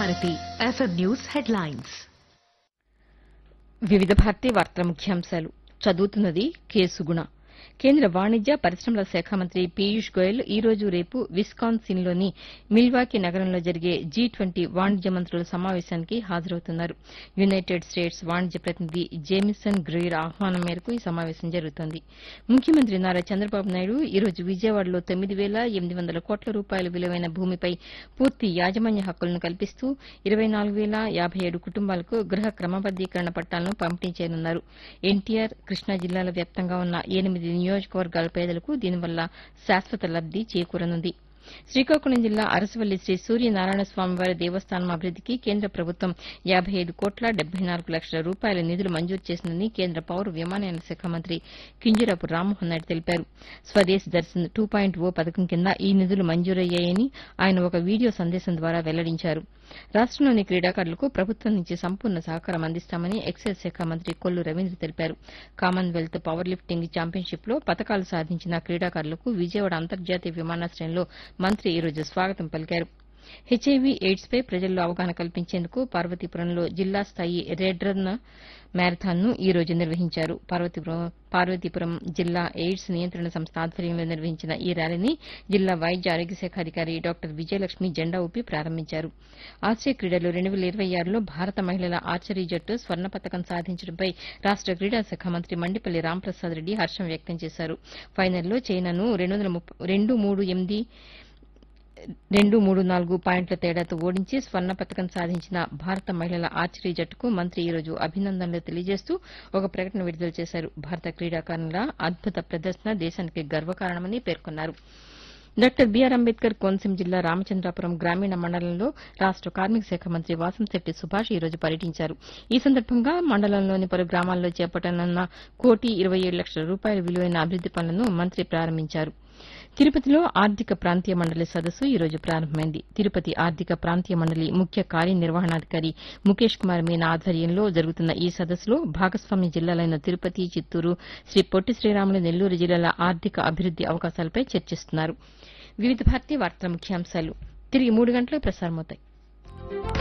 Bharati FM news headlines వివిధ భారతి వార్తల ముఖ్యాంశాలు చదువుతున్నది కేసుగుణ కేంద్ర వాణిజ్య పరిశ్రమల శాఖ మంత్రి పీయూష్ గోయల్ ఈ రోజు రేపు విస్కాన్సిన్లోని మిల్వాకీ నగరంలో జరిగే జీ ట్వంటీ వాణిజ్య మంత్రుల సమావేశానికి హాజరవుతున్నారు యునైటెడ్ స్టేట్స్ వాణిజ్య ప్రతినిధి జేమిసన్ గ్రీర్ ఆహ్వానం మేరకు ఈ సమావేశం జరుగుతోంది ముఖ్యమంత్రి నారా చంద్రబాబు నాయుడు ఈ రోజు విజయవాడలో తొమ్మిది వేల ఎనిమిది వందల కోట్ల రూపాయల విలువైన భూమిపై పూర్తి యాజమాన్య హక్కులను కల్పిస్తూ ఇరవై నాలుగు వేల యాభై ఏడు కుటుంబాలకు గృహ క్రమబద్దీకరణ పట్టాలను పంపిణీ చేయనున్నారు ఎన్టీఆర్ కృష్ణా జిల్లాల వ్యాప్తంగా ఉన్న ఎనిమిది నియోజకవర్గాల పేదలకు దీనివల్ల శాశ్వత లబ్ది చేకూరనుంది శ్రీకాకుళం జిల్లా అరసవల్లి శ్రీ సూర్యనారాయణ స్వామివారి దేవస్థానం అభివృద్దికి కేంద్ర ప్రభుత్వం యాబై ఐదు కోట్ల డెబ్బై నాలుగు లక్షల రూపాయల నిధులు మంజూరు చేసిందని కేంద్ర పౌర విమానయాన శాఖ మంత్రి కింజరాపు రామ్మోహన్ నాయుడు తెలిపారు Swadesh Darshan two point O పథకం కింద ఈ నిధులు మంజూరయ్యాయని ఆయన ఒక వీడియో సందేశం ద్వారా వెల్లడించారు రాష్టంలోని క్రీడాకారులకు ప్రభుత్వం నుంచి సంపూర్ణ సహకారం అందిస్తామని ఎక్సైజ్ శాఖ మంత్రి కొల్లు రవీంద్ర తెలిపారు కామన్వెల్త్ పవర్ లిఫ్టింగ్ ఛాంపియన్షిప్ లో పతకాలు సాధించిన క్రీడాకారులకు విజయవాడ అంతర్జాతీయ విమానాశ్రయంలో మంత్రి ఈ రోజు స్వాగతం పలికారు హెచ్ఐవి ఎయిడ్స్ పై ప్రజల్లో అవగాహన కల్పించేందుకు పార్వతీపురంలో జిల్లా స్థాయి రెడ్ రన్ మ్యారథాన్ ను ఈ రోజు నిర్వహించారు పార్వతీపురం పార్వతీపురం జిల్లా ఎయిడ్స్ నియంత్రణ సంస్థ ఆధ్వర్యంలో నిర్వహించిన ఈ ర్యాలీని జిల్లా వైద్య ఆరోగ్య శాఖ అధికారి డాక్టర్ విజయలక్ష్మి జెండా ఊపి ప్రారంభించారు ఆసియా క్రీడలు రెండు వేల ఇరవై ఆరులో భారత మహిళల ఆర్చరీ జట్టు స్వర్ణ పతకం సాధించడంపై రాష్ట క్రీడా శాఖ మంత్రి మండిపల్లి రాంప్రసాద్ రెడ్డి హర్షం వ్యక్తం చేశారు ఫైనల్లో చైనాను రెండు వందల ముప్ప- రెండు మూడు ఎనిమిది రెండు మూడు నాలుగు పాయింట్ల తేడాతో ఓడించి స్వర్ణ పతకం సాధించిన భారత మహిళల ఆర్చరీ జట్టుకు మంత్రి ఈ రోజు అభినందనలు తెలియజేస్తూ ఒక ప్రకటన విడుదల చేశారు భారత క్రీడాకారుల అద్భుత ప్రదర్శన దేశానికి గర్వకారణమని పేర్కొన్నారు డాక్టర్ బీఆర్ అంబేద్కర్ కోనసీమ జిల్లా రామచంద్రాపురం గ్రామీణ మండలంలో రాష్ట కార్మిక శాఖ మంత్రి వాసంశెట్టి సుభాష్ ఈ రోజు పర్యటించారు ఈ సందర్భంగా మండలంలోని పలు గ్రామాల్లో చేపట్టనున్న కోటి ఇరవై ఏడు లక్షల రూపాయల విలువైన అభివృద్ది పనులను మంత్రి ప్రారంభించారు తిరుపతిలో ఆర్థిక ప్రాంతీయ మండలి సదస్సు ఈ రోజు ప్రారంభమైంది తిరుపతి ఆర్థిక ప్రాంతీయ మండలి ముఖ్య కార్యనిర్వహణాధికారి ముఖేష్ కుమార్ మీనా ఆధ్వర్యంలో జరుగుతున్న ఈ సదస్సులో భాగస్వామ్య జిల్లాలైన తిరుపతి చిత్తూరు శ్రీ పొట్టి శ్రీరాములు నెల్లూరు జిల్లాల ఆర్థిక అభివృద్ది అవకాశాలపై చర్చిస్తున్నారు వివిధ భారతీయ వార్తల ముఖ్యాంశాలు తిరిగి మూడు గంటలకు ప్రసారమవుతాయి